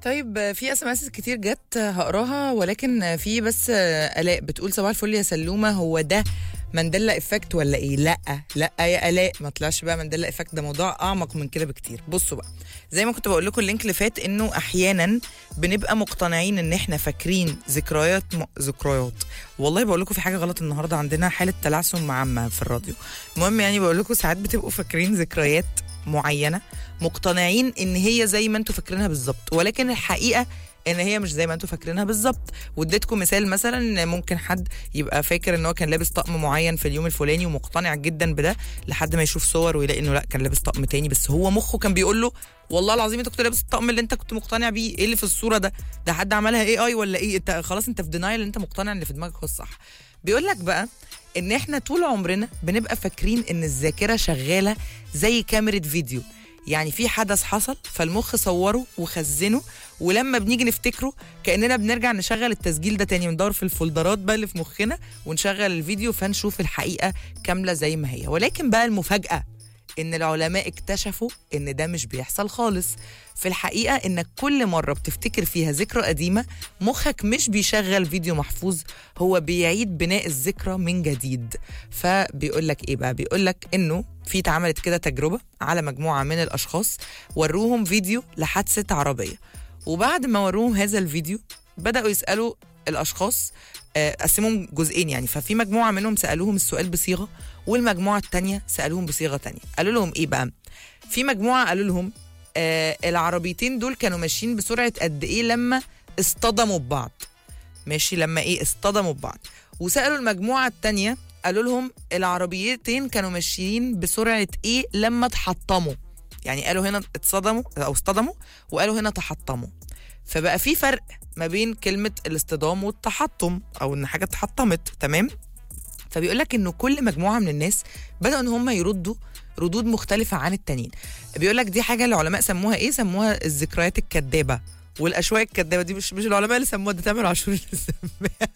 طيب في اس ام اس كتير جت هقراها ولكن في بس الاء بتقول صباح الفل يا سلومه هو ده مانديلا افكت ولا ايه لا لا يا الاء ما طلعش بقى مانديلا افكت ده موضوع اعمق من كده بكتير بصوا بقى زي ما كنت بقول لكم اللينك اللي فات انه احيانا بنبقى مقتنعين ان احنا فاكرين ذكريات م... ذكريات والله بقول لكم في حاجه غلط النهارده عندنا حاله تلعثم عامه في الراديو المهم يعني بقول لكم ساعات بتبقوا فاكرين ذكريات معينه مقتنعين ان هي زي ما انتوا فاكرينها بالظبط ولكن الحقيقه ان هي مش زي ما انتوا فاكرينها بالظبط واديتكم مثال مثلا ممكن حد يبقى فاكر ان هو كان لابس طقم معين في اليوم الفلاني ومقتنع جدا بده لحد ما يشوف صور ويلاقي انه لا كان لابس طقم تاني بس هو مخه كان بيقول له والله العظيم انت كنت لابس الطقم اللي انت كنت مقتنع بيه ايه اللي في الصوره ده ده حد عملها اي اي ولا ايه انت خلاص انت في دينايل انت مقتنع ان اللي في دماغك هو الصح بيقول لك بقى ان احنا طول عمرنا بنبقى فاكرين ان الذاكره شغاله زي كاميرا فيديو يعني في حدث حصل فالمخ صوره وخزنه ولما بنيجي نفتكره كاننا بنرجع نشغل التسجيل ده تاني وندور في الفولدرات بقى اللي في مخنا ونشغل الفيديو فنشوف الحقيقه كامله زي ما هي ولكن بقى المفاجاه ان العلماء اكتشفوا ان ده مش بيحصل خالص في الحقيقه انك كل مره بتفتكر فيها ذكرى قديمه مخك مش بيشغل فيديو محفوظ هو بيعيد بناء الذكرى من جديد فبيقول لك ايه بقى بيقول لك انه في اتعملت كده تجربه على مجموعه من الاشخاص وروهم فيديو لحادثه عربيه وبعد ما وروهم هذا الفيديو بداوا يسالوا الاشخاص قسموهم جزئين يعني ففي مجموعه منهم سالوهم السؤال بصيغه والمجموعه الثانيه سالوهم بصيغه تانية قالوا لهم ايه بقى في مجموعه قالوا لهم آه العربيتين دول كانوا ماشيين بسرعه قد ايه لما اصطدموا ببعض ماشي لما ايه اصطدموا ببعض وسالوا المجموعه الثانيه قالوا لهم العربيتين كانوا ماشيين بسرعه ايه لما تحطموا يعني قالوا هنا اتصدموا او اصطدموا وقالوا هنا تحطموا فبقى في فرق ما بين كلمة الاصطدام والتحطم أو إن حاجة اتحطمت تمام فبيقول لك إنه كل مجموعة من الناس بدأوا إن هم يردوا ردود مختلفة عن التانيين بيقول لك دي حاجة العلماء سموها إيه سموها الذكريات الكذابة والأشواق الكذابة دي مش مش العلماء اللي سموها ده تامر عاشور اللي سماها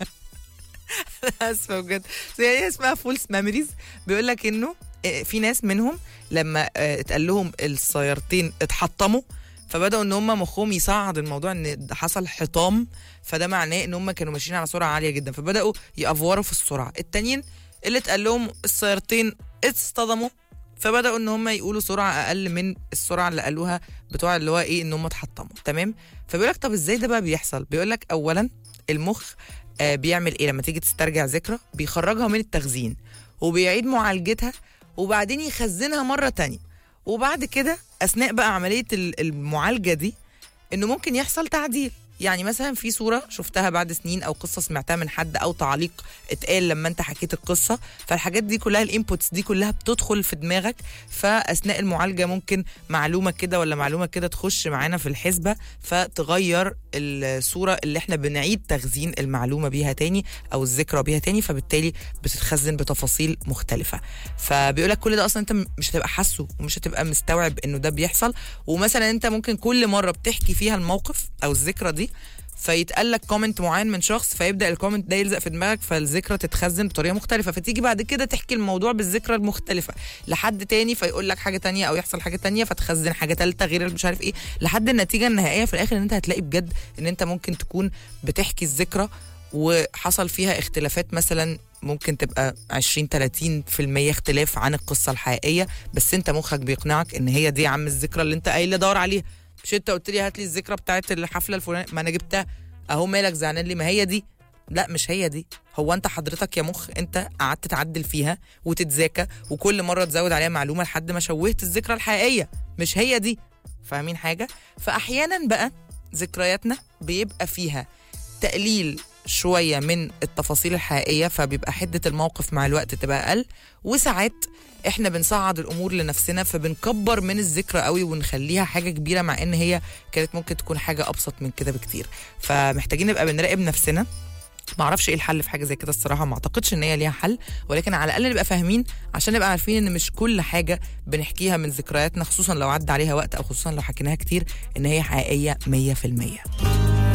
اسفه بجد هي اسمها فولس ميموريز بيقول لك انه في ناس منهم لما اتقال لهم السيارتين اتحطموا فبداوا ان هم مخهم يصعد الموضوع ان حصل حطام فده معناه ان هم كانوا ماشيين على سرعه عاليه جدا فبداوا يافوروا في السرعه التانيين اللي اتقال لهم السيارتين اصطدموا فبداوا ان هم يقولوا سرعه اقل من السرعه اللي قالوها بتوع اللي هو ايه ان هم اتحطموا تمام فبيقول لك طب ازاي ده بقى بيحصل بيقول لك اولا المخ آه بيعمل ايه لما تيجي تسترجع ذكرى بيخرجها من التخزين وبيعيد معالجتها وبعدين يخزنها مره تانية وبعد كده اثناء بقى عمليه المعالجه دي انه ممكن يحصل تعديل يعني مثلا في صوره شفتها بعد سنين او قصه سمعتها من حد او تعليق اتقال لما انت حكيت القصه فالحاجات دي كلها الانبوتس دي كلها بتدخل في دماغك فاثناء المعالجه ممكن معلومه كده ولا معلومه كده تخش معانا في الحسبه فتغير الصوره اللي احنا بنعيد تخزين المعلومه بيها تاني او الذكرى بيها تاني فبالتالي بتتخزن بتفاصيل مختلفه فبيقول لك كل ده اصلا انت مش هتبقى حاسه ومش هتبقى مستوعب انه ده بيحصل ومثلا انت ممكن كل مره بتحكي فيها الموقف او الذكرى دي فيتقال لك كومنت معين من شخص فيبدا الكومنت ده يلزق في دماغك فالذكرى تتخزن بطريقه مختلفه فتيجي بعد كده تحكي الموضوع بالذكرى المختلفه لحد تاني فيقول لك حاجه تانية او يحصل حاجه تانية فتخزن حاجه ثالثه غير مش عارف ايه لحد النتيجه النهائيه في الاخر ان انت هتلاقي بجد ان انت ممكن تكون بتحكي الذكرى وحصل فيها اختلافات مثلا ممكن تبقى 20 30% اختلاف عن القصه الحقيقيه بس انت مخك بيقنعك ان هي دي يا عم الذكرى اللي انت قايل دور عليها مش انت قلت لي هات لي الذكرى بتاعت الحفله الفلانيه ما انا جبتها اهو مالك زعلان لي ما هي دي لا مش هي دي هو انت حضرتك يا مخ انت قعدت تعدل فيها وتتذاكى وكل مره تزود عليها معلومه لحد ما شوهت الذكرى الحقيقيه مش هي دي فاهمين حاجه فاحيانا بقى ذكرياتنا بيبقى فيها تقليل شوية من التفاصيل الحقيقية فبيبقى حدة الموقف مع الوقت تبقى أقل وساعات احنا بنصعد الامور لنفسنا فبنكبر من الذكرى قوي ونخليها حاجه كبيره مع ان هي كانت ممكن تكون حاجه ابسط من كده بكتير فمحتاجين نبقى بنراقب نفسنا ما اعرفش ايه الحل في حاجه زي كده الصراحه ما اعتقدش ان هي ليها حل ولكن على الاقل نبقى فاهمين عشان نبقى عارفين ان مش كل حاجه بنحكيها من ذكرياتنا خصوصا لو عدى عليها وقت او خصوصا لو حكيناها كتير ان هي حقيقيه 100%